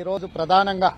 ఈరోజు ప్రధానంగా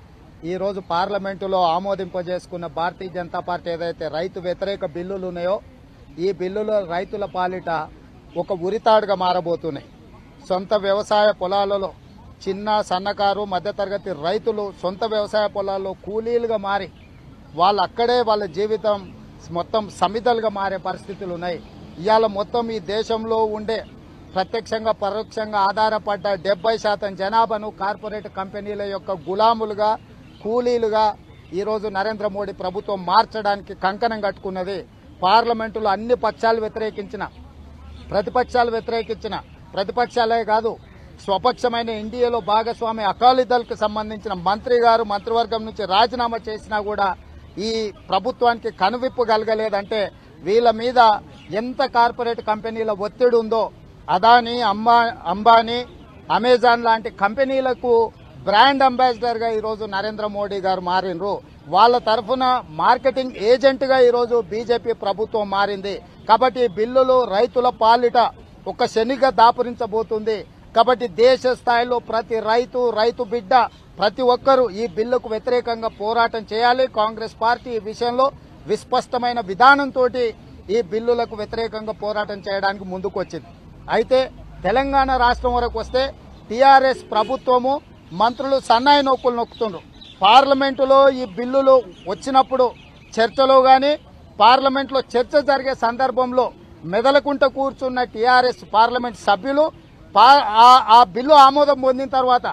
ఈరోజు పార్లమెంటులో ఆమోదింపజేసుకున్న భారతీయ జనతా పార్టీ ఏదైతే రైతు వ్యతిరేక బిల్లులు ఉన్నాయో ఈ బిల్లులు రైతుల పాలిట ఒక ఉరితాడుగా మారబోతున్నాయి సొంత వ్యవసాయ పొలాలలో చిన్న సన్నకారు మధ్యతరగతి రైతులు సొంత వ్యవసాయ పొలాల్లో కూలీలుగా మారి వాళ్ళు అక్కడే వాళ్ళ జీవితం మొత్తం సమిధలుగా మారే పరిస్థితులు ఉన్నాయి ఇవాళ మొత్తం ఈ దేశంలో ఉండే ప్రత్యక్షంగా పరోక్షంగా ఆధారపడ్డ డెబ్బై శాతం జనాభాను కార్పొరేట్ కంపెనీల యొక్క గులాములుగా కూలీలుగా ఈరోజు నరేంద్ర మోడీ ప్రభుత్వం మార్చడానికి కంకణం కట్టుకున్నది పార్లమెంటులో అన్ని పక్షాలు వ్యతిరేకించిన ప్రతిపక్షాలు వ్యతిరేకించిన ప్రతిపక్షాలే కాదు స్వపక్షమైన ఇండియాలో భాగస్వామి అకాలీదళ్కు సంబంధించిన మంత్రి గారు మంత్రివర్గం నుంచి రాజీనామా చేసినా కూడా ఈ ప్రభుత్వానికి కనువిప్పు కలగలేదంటే వీళ్ళ మీద ఎంత కార్పొరేట్ కంపెనీల ఒత్తిడి ఉందో అదాని అంబా అంబానీ అమెజాన్ లాంటి కంపెనీలకు బ్రాండ్ అంబాసిడర్ గా ఈరోజు నరేంద్ర మోడీ గారు మారినరు వాళ్ళ తరఫున మార్కెటింగ్ ఏజెంట్ గా ఈరోజు బీజేపీ ప్రభుత్వం మారింది కాబట్టి ఈ బిల్లులు రైతుల పాలిట ఒక శనిగా దాపురించబోతుంది కాబట్టి దేశ స్థాయిలో ప్రతి రైతు రైతు బిడ్డ ప్రతి ఒక్కరూ ఈ బిల్లుకు వ్యతిరేకంగా పోరాటం చేయాలి కాంగ్రెస్ పార్టీ ఈ విషయంలో విస్పష్టమైన విధానంతో ఈ బిల్లులకు వ్యతిరేకంగా పోరాటం చేయడానికి ముందుకు వచ్చింది అయితే తెలంగాణ రాష్ట్రం వరకు వస్తే టీఆర్ఎస్ ప్రభుత్వము మంత్రులు సన్నాయి నొక్కులు నొక్కుతుండ్రు పార్లమెంటులో ఈ బిల్లులు వచ్చినప్పుడు చర్చలో గాని పార్లమెంట్లో చర్చ జరిగే సందర్భంలో మెదలకుంట కూర్చున్న టీఆర్ఎస్ పార్లమెంట్ సభ్యులు పా- ఆ- ఆ బిల్లు ఆమోదం పొందిన తర్వాత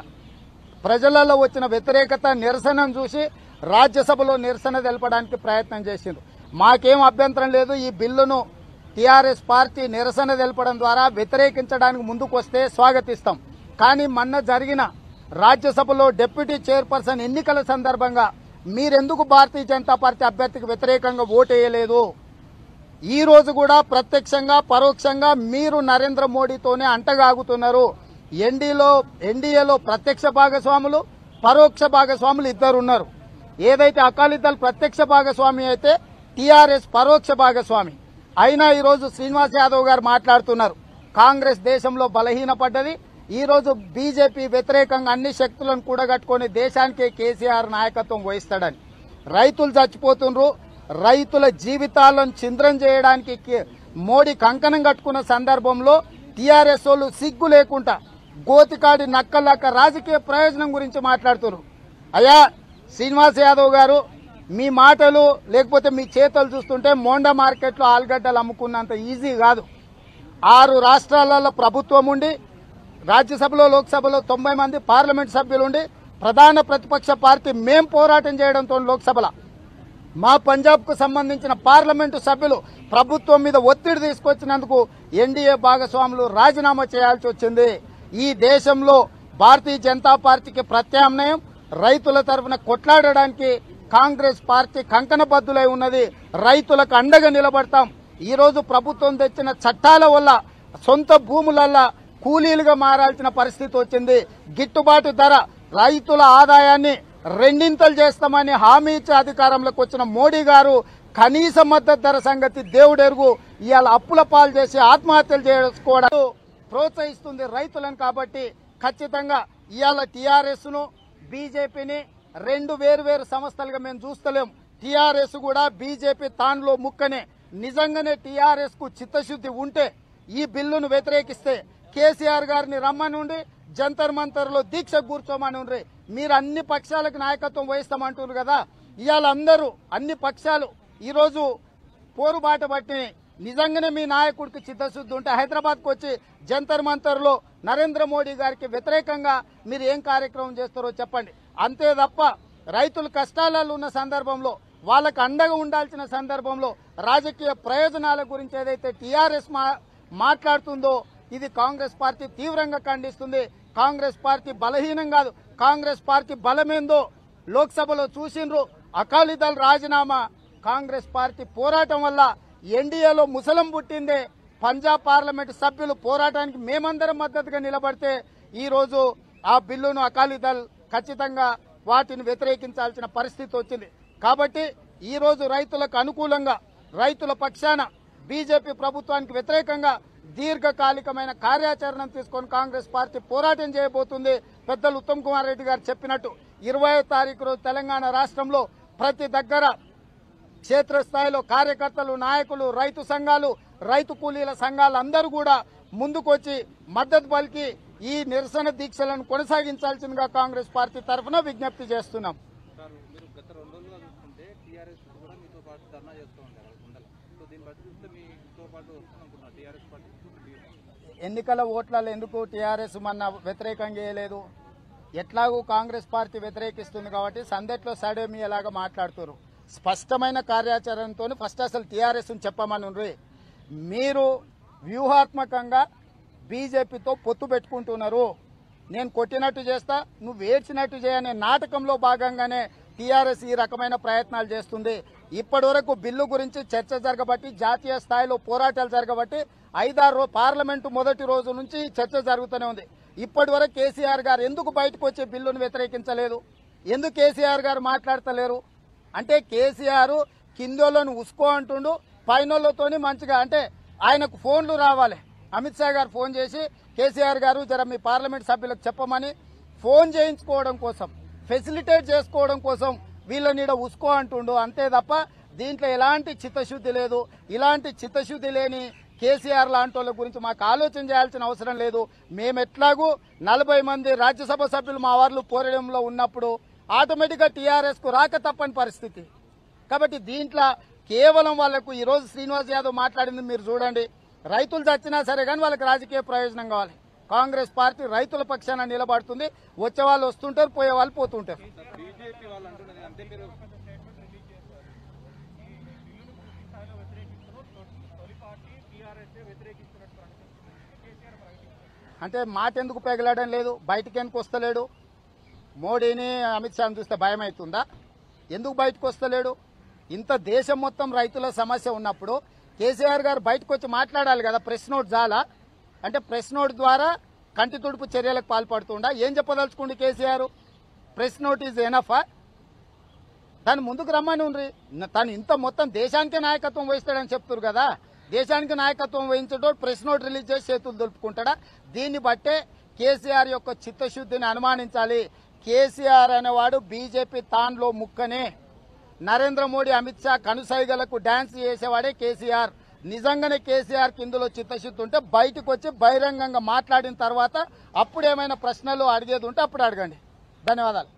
ప్రజలలో వచ్చిన వ్యతిరేకత నిరసనను చూసి రాజ్యసభలో నిరసన తెలపడానికి ప్రయత్నం చేసిండ్రు మాకేం అభ్యంతరం లేదు ఈ బిల్లును టీఆర్ఎస్ పార్టీ నిరసన తెలపడం ద్వారా వ్యతిరేకించడానికి ముందుకు వస్తే స్వాగతిస్తాం కానీ మొన్న జరిగిన రాజ్యసభలో డిప్యూటీ చైర్పర్సన్ ఎన్నికల సందర్భంగా మీరెందుకు భారతీయ జనతా పార్టీ అభ్యర్థికి వ్యతిరేకంగా ఓటేయలేదు ఈ రోజు కూడా ప్రత్యక్షంగా పరోక్షంగా మీరు నరేంద్ర మోడీతోనే అంటగాగుతున్నారు ఎన్డీలో ఎన్డీఏలో ప్రత్యక్ష భాగస్వాములు పరోక్ష భాగస్వాములు ఇద్దరు ఉన్నారు ఏదైతే అకాలీదళ్ ప్రత్యక్ష భాగస్వామి అయితే టీఆర్ఎస్ పరోక్ష భాగస్వామి అయినా ఈ రోజు శ్రీనివాస్ యాదవ్ గారు మాట్లాడుతున్నారు కాంగ్రెస్ దేశంలో బలహీనపడ్డది ఈ రోజు బీజేపీ వ్యతిరేకంగా అన్ని శక్తులను కూడగట్టుకుని దేశానికే కేసీఆర్ నాయకత్వం వహిస్తాడని రైతులు చచ్చిపోతుండ్రు రైతుల జీవితాలను చింద్రం చేయడానికి కే- మోడీ కంకణం కట్టుకున్న సందర్భంలో టీఆర్ఎస్ వాళ్ళు సిగ్గు లేకుండా గోతికాడి నక్కలక్క రాజకీయ ప్రయోజనం గురించి మాట్లాడుతున్నారు అయ్యా శ్రీనివాస్ యాదవ్ గారు మీ మాటలు లేకపోతే మీ చేతలు చూస్తుంటే మోండా మార్కెట్లో ఆలుగడ్డలు అమ్ముకున్నంత ఈజీ కాదు ఆరు రాష్ట్రాలలో ప్రభుత్వం ఉండి రాజ్యసభలో లోక్సభలో తొంభై మంది పార్లమెంట్ సభ్యులుండి ప్రధాన ప్రతిపక్ష పార్టీ మేం పోరాటం చేయడంతో లోక్సభలో మా పంజాబ్ కు సంబంధించిన పార్లమెంటు సభ్యులు ప్రభుత్వం మీద ఒత్తిడి తీసుకొచ్చినందుకు ఎన్డీఏ భాగస్వాములు రాజీనామా చేయాల్సి వచ్చింది ఈ దేశంలో భారతీయ జనతా పార్టీకి ప్రత్యామ్నాయం రైతుల తరఫున కొట్లాడడానికి కాంగ్రెస్ పార్టీ కంకణబద్దులై ఉన్నది రైతులకు అండగా నిలబడతాం ఈ రోజు ప్రభుత్వం తెచ్చిన చట్టాల వల్ల సొంత భూములల్లా కూలీలుగా మారాల్సిన పరిస్థితి వచ్చింది గిట్టుబాటు ధర రైతుల ఆదాయాన్ని రెండింతలు చేస్తామని హామీ ఇచ్చే అధికారంలోకి వచ్చిన మోడీ గారు కనీస మద్దతు ధర సంగతి దేవుడెరుగు ఇవాళ అప్పుల పాలు చేసి ఆత్మహత్యలు చేసుకోవడం ప్రోత్సహిస్తుంది రైతులను కాబట్టి ఖచ్చితంగా ఇవాళ టీఆర్ఎస్ ను బీజేపీని రెండు వేరు వేరు సంస్థలుగా మేము చూస్తలేం టీఆర్ఎస్ కూడా బీజేపీ తానులో ముక్కనే నిజంగానే టీఆర్ఎస్ కు చిత్తశుద్ధి ఉంటే ఈ బిల్లును వ్యతిరేకిస్తే కేసీఆర్ గారిని రమ్మనుండి జంతర్ మంతర్ లో దీక్ష కూర్చోమని ఉండ్రి మీరు అన్ని పక్షాలకు నాయకత్వం వహిస్తామంటున్నారు కదా ఇవాళ అందరూ అన్ని పక్షాలు ఈరోజు పోరుబాట బట్టి నిజంగానే మీ నాయకుడికి చిత్తశుద్ధి ఉంటే హైదరాబాద్ కు వచ్చి జంతర్ మంతర్ లో నరేంద్ర మోడీ గారికి వ్యతిరేకంగా మీరు ఏం కార్యక్రమం చేస్తారో చెప్పండి అంతే తప్ప రైతులు కష్టాలలో ఉన్న సందర్భంలో వాళ్ళకు అండగా ఉండాల్సిన సందర్భంలో రాజకీయ ప్రయోజనాల గురించి ఏదైతే టీఆర్ఎస్ మాట్లాడుతుందో ఇది కాంగ్రెస్ పార్టీ తీవ్రంగా ఖండిస్తుంది కాంగ్రెస్ పార్టీ బలహీనం కాదు కాంగ్రెస్ పార్టీ బలమేందో లోక్సభలో చూసిండ్రు అకాలీదళ్ రాజీనామా కాంగ్రెస్ పార్టీ పోరాటం వల్ల ఎన్డీఏలో ముసలం పుట్టిందే పంజాబ్ పార్లమెంట్ సభ్యులు పోరాటానికి మేమందరం మద్దతుగా నిలబడితే ఈ రోజు ఆ బిల్లును అకాలీదళ్ ఖచ్చితంగా వాటిని వ్యతిరేకించాల్సిన పరిస్థితి వచ్చింది కాబట్టి ఈ రోజు రైతులకు అనుకూలంగా రైతుల పక్షాన బీజేపీ ప్రభుత్వానికి వ్యతిరేకంగా దీర్ఘకాలికమైన కార్యాచరణ తీసుకొని కాంగ్రెస్ పార్టీ పోరాటం చేయబోతుంది పెద్దలు ఉత్తమ్ కుమార్ రెడ్డి గారు చెప్పినట్టు ఇరవై తారీఖు రోజు తెలంగాణ రాష్ట్రంలో ప్రతి దగ్గర క్షేత్రస్థాయిలో కార్యకర్తలు నాయకులు రైతు సంఘాలు రైతు కూలీల సంఘాలు అందరూ కూడా ముందుకొచ్చి మద్దతు పలికి ఈ నిరసన దీక్షలను కొనసాగించాల్సిందిగా కాంగ్రెస్ పార్టీ తరఫున విజ్ఞప్తి చేస్తున్నాం సార్ మీరు గత రెండు రోజులుగా చూస్తుంటే టీఆర్ఎస్ కూడా మీతో పాటు ధర్నా చేస్తూ ఉంటారు కుండల సో దీన్ని బట్టి చూస్తే మీతో పాటు వస్తుందనుకున్నారు టీఆర్ఎస్ పార్టీ ఎన్నికల ఓట్లలో ఎందుకు టీఆర్ఎస్ మన వ్యతిరేకం చేయలేదు ఎట్లాగూ కాంగ్రెస్ పార్టీ వ్యతిరేకిస్తుంది కాబట్టి సందట్లో సడేమియలాగా మాట్లాడుతున్నారు స్పష్టమైన కార్యాచరణతో ఫస్ట్ అసలు టీఆర్ఎస్ చెప్పమని మీరు వ్యూహాత్మకంగా బీజేపీతో పొత్తు పెట్టుకుంటున్నారు నేను కొట్టినట్టు చేస్తా నువ్వు ఏడ్చినట్టు చేయనే నాటకంలో భాగంగానే టీఆర్ఎస్ ఈ రకమైన ప్రయత్నాలు చేస్తుంది ఇప్పటి వరకు బిల్లు గురించి చర్చ జరగబట్టి జాతీయ స్థాయిలో పోరాటాలు జరగబట్టి ఐదారు రో- పార్లమెంటు మొదటి రోజు నుంచి చర్చ జరుగుతూనే ఉంది ఇప్పటి వరకు కేసీఆర్ గారు ఎందుకు బయటకు వచ్చి బిల్లును వ్యతిరేకించలేదు ఎందుకు కేసీఆర్ గారు మాట్లాడతలేరు అంటే కేసీఆర్ కిందోళ్ళను ఉసుకో అంటుండు పైనోళ్ళతోని మంచిగా అంటే ఆయనకు ఫోన్లు రావాలి అమిత్ షా గారు ఫోన్ చేసి కేసీఆర్ గారు జర మీ పార్లమెంట్ సభ్యులకు చెప్పమని ఫోన్ చేయించుకోవడం కోసం ఫెసిలిటేట్ చేసుకోవడం కోసం వీళ్ళని ఈడ ఉసుకో అంటుండు అంతే తప్ప దీంట్లో ఎలాంటి చిత్తశుద్ధి లేదు ఇలాంటి చిత్తశుద్ధి లేని కేసీఆర్ లాంటి వాళ్ళ గురించి మాకు ఆలోచన చేయాల్సిన అవసరం లేదు మేము ఎట్లాగూ నలభై మంది రాజ్యసభ సభ్యులు మా వాళ్ళు పోరాటంలో ఉన్నప్పుడు ఆటోమేటిక్గా టీఆర్ఎస్ కు రాక తప్పని పరిస్థితి కాబట్టి దీంట్లో కేవలం వాళ్లకు ఈ రోజు శ్రీనివాస్ యాదవ్ మాట్లాడింది మీరు చూడండి రైతులు చచ్చినా సరే కానీ వాళ్ళకి రాజకీయ ప్రయోజనం కావాలి కాంగ్రెస్ పార్టీ రైతుల పక్షాన నిలబడుతుంది వచ్చే వాళ్ళు వస్తుంటారు పోయే వాళ్ళు పోతుంటారు బీజేపీ వాళ్ళు అంటున్నది అంటే మీరు అంటే మాట ఎందుకు పెగలడం లేదు బయటికి ఎందుకు వస్తలేడు మోడీని అమిత్ షాని చూస్తే భయం అవుతుందా ఎందుకు బయటకు వస్తలేడు ఇంత దేశం మొత్తం రైతుల సమస్య ఉన్నప్పుడు కేసీఆర్ గారు బయటకు వచ్చి మాట్లాడాలి కదా ప్రెస్ నోట్ చాలా అంటే ప్రెస్ నోట్ ద్వారా కంటి తుడుపు చర్యలకు పాల్పడుతుండా ఏం చెప్పదలుచుకోండి కేసీఆర్ ప్రెస్ నోట్ ఈజ్ ఎనఫా దాని ముందుకు రమ్మని ఉండ్రి న- తను ఇంత మొత్తం దేశానికే నాయకత్వం వహిస్తాడని చెప్తారు కదా దేశానికి నాయకత్వం వహించడం ప్రెస్ నోట్ రిలీజ్ చేసి చేతులు దులుపుకుంటాడా దీన్ని బట్టే కేసీఆర్ యొక్క చిత్తశుద్ధిని అనుమానించాలి కేసీఆర్ అనేవాడు బీజేపీ తాన్లో ముక్కనే నరేంద్ర మోడీ అమిత్ షా కనుసైగలకు డాన్స్ చేసేవాడే కేసీఆర్ నిజంగానే కేసీఆర్ కిందలో చిత్తశుద్ధి ఉంటే బయటకు వచ్చి బహిరంగంగా మాట్లాడిన తర్వాత అప్పుడు ఏమైనా ప్రశ్నలు అడిగేది ఉంటే అప్పుడు అడగండి ధన్యవాదాలు